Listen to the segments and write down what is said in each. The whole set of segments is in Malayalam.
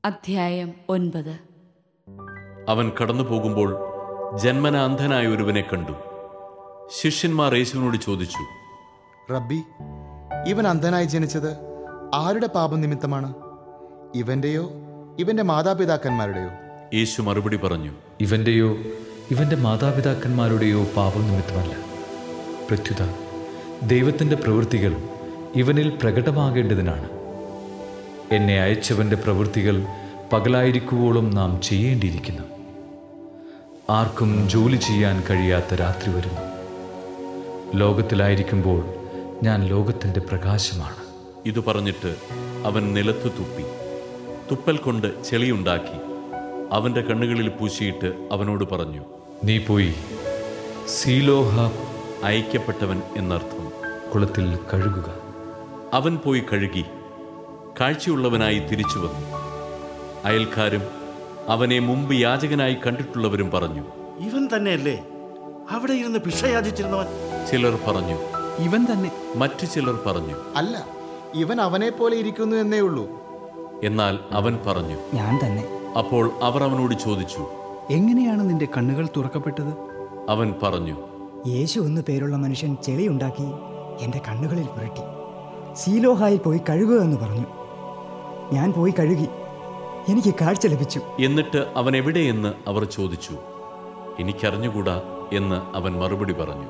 അധ്യായം ഒൻപത് അവൻ കടന്നു പോകുമ്പോൾ ജന്മന അന്ധനായ ഒരുവനെ കണ്ടു ശിഷ്യന്മാർ യേശുവിനോട് ചോദിച്ചു റബ്ബി ഇവൻ അന്ധനായി ജനിച്ചത് ആരുടെ പാപം നിമിത്തമാണ് ഇവന്റെയോ ഇവന്റെ മാതാപിതാക്കന്മാരുടെയോ യേശു മറുപടി പറഞ്ഞു ഇവൻ്റെയോ ഇവൻ്റെ മാതാപിതാക്കന്മാരുടെയോ പാപം നിമിത്തമല്ല പ്രത്യുത ദൈവത്തിൻ്റെ പ്രവൃത്തികൾ ഇവനിൽ പ്രകടമാകേണ്ടതിനാണ് എന്നെ അയച്ചവൻ്റെ പ്രവൃത്തികൾ പകലായിരിക്കുവോളം നാം ചെയ്യേണ്ടിയിരിക്കുന്നു ആർക്കും ജോലി ചെയ്യാൻ കഴിയാത്ത രാത്രി വരുന്നു ലോകത്തിലായിരിക്കുമ്പോൾ ഞാൻ ലോകത്തിൻ്റെ പ്രകാശമാണ് ഇത് പറഞ്ഞിട്ട് അവൻ നിലത്തു തുപ്പി തുപ്പൽ കൊണ്ട് ചെളിയുണ്ടാക്കി അവന്റെ കണ്ണുകളിൽ പൂശിയിട്ട് അവനോട് പറഞ്ഞു നീ പോയി സീലോഹ അയക്കപ്പെട്ടവൻ എന്നർത്ഥം കുളത്തിൽ കഴുകുക അവൻ പോയി കഴുകി കാഴ്ചയുള്ളവനായി തിരിച്ചു വന്നു അയൽക്കാരും അവനെ മുമ്പ് യാചകനായി കണ്ടിട്ടുള്ളവരും പറഞ്ഞു ഇവൻ തന്നെയല്ലേ അവിടെ ഇരുന്ന് ഭിക്ഷ യാചിച്ചിരുന്നവൻ ചിലർ പറഞ്ഞു ഇവൻ തന്നെ മറ്റു ചിലർ പറഞ്ഞു അല്ല ഇവൻ അവനെ പോലെ ഇരിക്കുന്നു എന്നേ ഉള്ളൂ എന്നാൽ അവൻ പറഞ്ഞു ഞാൻ തന്നെ അപ്പോൾ അവർ അവനോട് ചോദിച്ചു എങ്ങനെയാണ് നിന്റെ കണ്ണുകൾ തുറക്കപ്പെട്ടത് അവൻ പറഞ്ഞു യേശു എന്ന് പേരുള്ള മനുഷ്യൻ ചെളിയുണ്ടാക്കി എൻ്റെ കണ്ണുകളിൽ പുരട്ടി സീലോഹായിൽ പോയി കഴുകുക എന്ന് പറഞ്ഞു ഞാൻ പോയി കഴുകി എനിക്ക് കാഴ്ച ലഭിച്ചു എന്നിട്ട് അവൻ എവിടെയെന്ന് അവർ ചോദിച്ചു എനിക്കറിഞ്ഞുകൂടാ എന്ന് അവൻ മറുപടി പറഞ്ഞു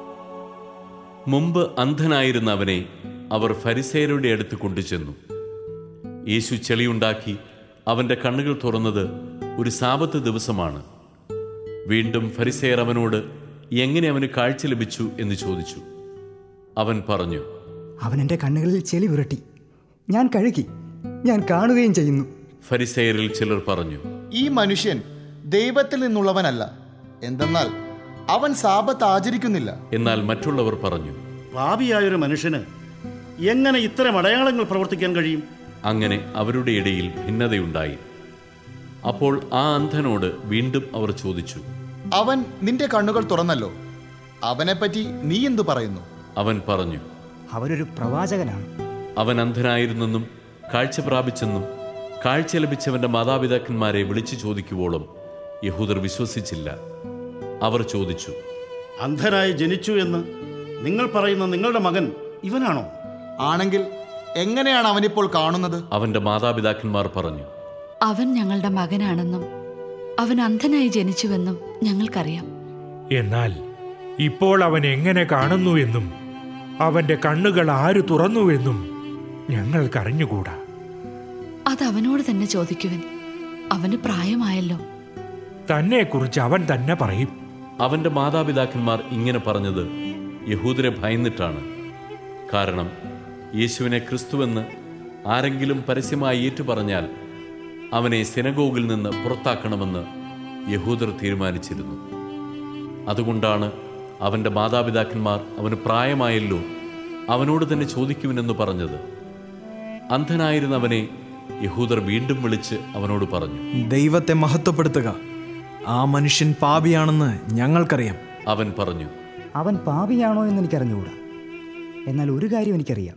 മുമ്പ് അന്ധനായിരുന്ന അവനെ അവർ ഫരിസേരുടെ അടുത്ത് കൊണ്ടുചെന്നു യേശു ചെളിയുണ്ടാക്കി അവന്റെ കണ്ണുകൾ തുറന്നത് ഒരു സാപത്ത് ദിവസമാണ് വീണ്ടും ഫരിസേർ അവനോട് എങ്ങനെ അവന് കാഴ്ച ലഭിച്ചു എന്ന് ചോദിച്ചു അവൻ പറഞ്ഞു അവൻ എൻ്റെ കണ്ണുകളിൽ ചെളി പുരട്ടി ഞാൻ കഴുകി ഞാൻ കാണുകയും ചെയ്യുന്നു ഫരിസേരിൽ ചിലർ പറഞ്ഞു ഈ മനുഷ്യൻ ദൈവത്തിൽ നിന്നുള്ളവനല്ല എന്തെന്നാൽ അവൻ സാപത്ത് ആചരിക്കുന്നില്ല എന്നാൽ മറ്റുള്ളവർ പറഞ്ഞു പാപിയായൊരു മനുഷ്യന് എങ്ങനെ ഇത്തരം അടയാളങ്ങൾ പ്രവർത്തിക്കാൻ കഴിയും അങ്ങനെ അവരുടെ ഇടയിൽ ഭിന്നതയുണ്ടായി അപ്പോൾ ആ അന്ധനോട് വീണ്ടും അവർ ചോദിച്ചു അവൻ നിന്റെ കണ്ണുകൾ തുറന്നല്ലോ അവനെപ്പറ്റി നീ എന്തു പറയുന്നു അവൻ പറഞ്ഞു അവരൊരു പ്രവാചകനാണ് അവൻ അന്ധനായിരുന്നെന്നും കാഴ്ച പ്രാപിച്ചെന്നും കാഴ്ച ലഭിച്ചവന്റെ മാതാപിതാക്കന്മാരെ വിളിച്ചു ചോദിക്കുവോളം യഹൂദർ വിശ്വസിച്ചില്ല അവർ ചോദിച്ചു അന്ധനായി ജനിച്ചു എന്ന് നിങ്ങൾ പറയുന്ന നിങ്ങളുടെ മകൻ ഇവനാണോ ആണെങ്കിൽ എങ്ങനെയാണ് അവനിപ്പോൾ കാണുന്നത് അവന്റെ മാതാപിതാക്കന്മാർ പറഞ്ഞു അവൻ ഞങ്ങളുടെ മകനാണെന്നും അവൻ അന്ധനായി ജനിച്ചുവെന്നും ഞങ്ങൾക്കറിയാം എന്നാൽ ഇപ്പോൾ അവൻ എങ്ങനെ കാണുന്നു എന്നും അവന്റെ കണ്ണുകൾ ആര് തുറന്നുവെന്നും ഞങ്ങൾക്കറിഞ്ഞുകൂടാ അത് അവനോട് തന്നെ ചോദിക്കുവൻ അവന് പ്രായമായല്ലോ തന്നെക്കുറിച്ച് അവൻ തന്നെ പറയും അവന്റെ മാതാപിതാക്കന്മാർ ഇങ്ങനെ പറഞ്ഞത് യഹൂദരെ ഭയന്നിട്ടാണ് കാരണം യേശുവിനെ ക്രിസ്തുവെന്ന് ആരെങ്കിലും പരസ്യമായി ഏറ്റുപറഞ്ഞാൽ അവനെ സിനഗോഗിൽ നിന്ന് പുറത്താക്കണമെന്ന് യഹൂദർ തീരുമാനിച്ചിരുന്നു അതുകൊണ്ടാണ് അവന്റെ മാതാപിതാക്കന്മാർ അവന് പ്രായമായല്ലോ അവനോട് തന്നെ ചോദിക്കുവിനെന്ന് പറഞ്ഞത് അന്ധനായിരുന്നവനെ യഹൂദർ വീണ്ടും വിളിച്ച് അവനോട് പറഞ്ഞു ദൈവത്തെ മഹത്വപ്പെടുത്തുക ആ മനുഷ്യൻ പാപിയാണെന്ന് ഞങ്ങൾക്കറിയാം അവൻ പറഞ്ഞു അവൻ പാപിയാണോ എന്ന് എനിക്കറിഞ്ഞുകൂടാ എന്നാൽ ഒരു കാര്യം എനിക്കറിയാം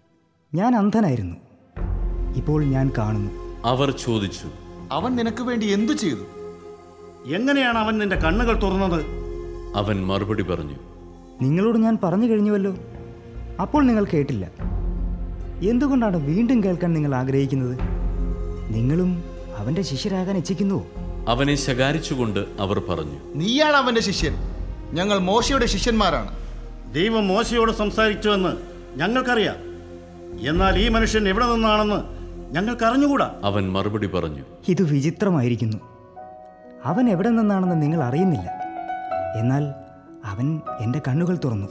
ഞാൻ അന്ധനായിരുന്നു ഇപ്പോൾ ഞാൻ കാണുന്നു അവർ ചോദിച്ചു അവൻ നിനക്ക് വേണ്ടി എന്തു ചെയ്തു എങ്ങനെയാണ് അവൻ നിന്റെ കണ്ണുകൾ തുറന്നത് അവൻ മറുപടി പറഞ്ഞു നിങ്ങളോട് ഞാൻ പറഞ്ഞു കഴിഞ്ഞുവല്ലോ അപ്പോൾ നിങ്ങൾ കേട്ടില്ല എന്തുകൊണ്ടാണ് വീണ്ടും കേൾക്കാൻ നിങ്ങൾ ആഗ്രഹിക്കുന്നത് നിങ്ങളും അവൻ്റെ ശിഷ്യരാകാൻ ഇച്ഛിക്കുന്നുവോ അവനെ ശകാരിച്ചുകൊണ്ട് അവർ പറഞ്ഞു നീയാണ് അവന്റെ ശിഷ്യൻ ഞങ്ങൾ മോശയുടെ ശിഷ്യന്മാരാണ് ദൈവം മോശയോട് സംസാരിച്ചുവെന്ന് ഞങ്ങൾക്കറിയാം എന്നാൽ ഈ മനുഷ്യൻ എവിടെ നിന്നാണെന്ന് ഞങ്ങൾക്ക് അറിഞ്ഞുകൂടാ അവൻ മറുപടി പറഞ്ഞു ഇത് വിചിത്രമായിരിക്കുന്നു അവൻ എവിടെ നിന്നാണെന്ന് നിങ്ങൾ അറിയുന്നില്ല എന്നാൽ അവൻ എൻ്റെ കണ്ണുകൾ തുറന്നു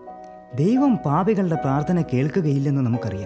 ദൈവം പാപികളുടെ പ്രാർത്ഥന കേൾക്കുകയില്ലെന്ന് നമുക്കറിയാം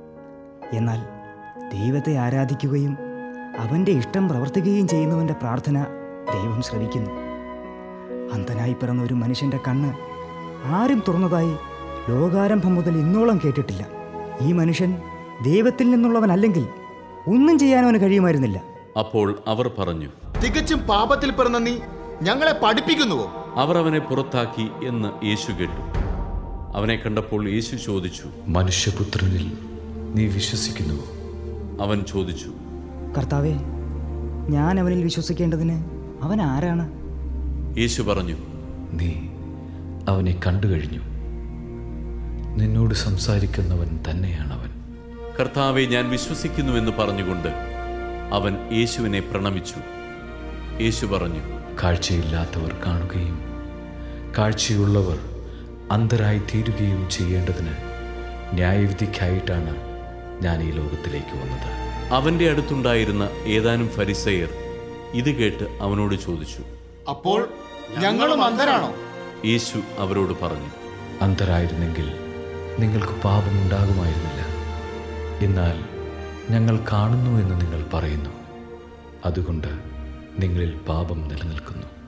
എന്നാൽ ദൈവത്തെ ആരാധിക്കുകയും അവൻ്റെ ഇഷ്ടം പ്രവർത്തിക്കുകയും ചെയ്യുന്നവൻ്റെ പ്രാർത്ഥന ദൈവം ശ്രവിക്കുന്നു അന്ധനായി പിറന്ന ഒരു മനുഷ്യൻ്റെ കണ്ണ് ആരും തുറന്നതായി ലോകാരംഭം മുതൽ ഇന്നോളം കേട്ടിട്ടില്ല ഈ മനുഷ്യൻ ദൈവത്തിൽ നിന്നുള്ളവനല്ലെങ്കിൽ ഒന്നും ചെയ്യാൻ അവന് കഴിയുമായിരുന്നില്ല അപ്പോൾ അവർ പറഞ്ഞു തികച്ചും പാപത്തിൽ പിറന്ന നീ ഞങ്ങളെ പഠിപ്പിക്കുന്നുവോ അവർ അവനെ പുറത്താക്കി എന്ന് യേശു കേട്ടു അവനെ കണ്ടപ്പോൾ യേശു ചോദിച്ചു മനുഷ്യപുത്രനിൽ നീ വിശ്വസിക്കുന്നുവോ അവൻ ചോദിച്ചു കർത്താവെ ഞാൻ അവനിൽ വിശ്വസിക്കേണ്ടതിന് അവൻ ആരാണ് യേശു പറഞ്ഞു നീ അവനെ കണ്ടു കഴിഞ്ഞു നിന്നോട് സംസാരിക്കുന്നവൻ തന്നെയാണവൻ കർത്താവെ ഞാൻ വിശ്വസിക്കുന്നുവെന്ന് പറഞ്ഞുകൊണ്ട് അവൻ യേശുവിനെ പ്രണമിച്ചു യേശു പറഞ്ഞു കാഴ്ചയില്ലാത്തവർ കാണുകയും കാഴ്ചയുള്ളവർ അന്ധരായി തീരുകയും ചെയ്യേണ്ടതിന് ന്യായവിധിക്കായിട്ടാണ് ഞാൻ ഈ ലോകത്തിലേക്ക് വന്നത് അവന്റെ അടുത്തുണ്ടായിരുന്ന ഏതാനും ഫരിസയർ ഇത് കേട്ട് അവനോട് ചോദിച്ചു അപ്പോൾ ഞങ്ങളും അന്ധരാണോ യേശു അവരോട് പറഞ്ഞു അന്ധരായിരുന്നെങ്കിൽ നിങ്ങൾക്ക് പാപമുണ്ടാകുമായിരുന്നില്ല എന്നാൽ ഞങ്ങൾ കാണുന്നു എന്ന് നിങ്ങൾ പറയുന്നു അതുകൊണ്ട് നിങ്ങളിൽ പാപം നിലനിൽക്കുന്നു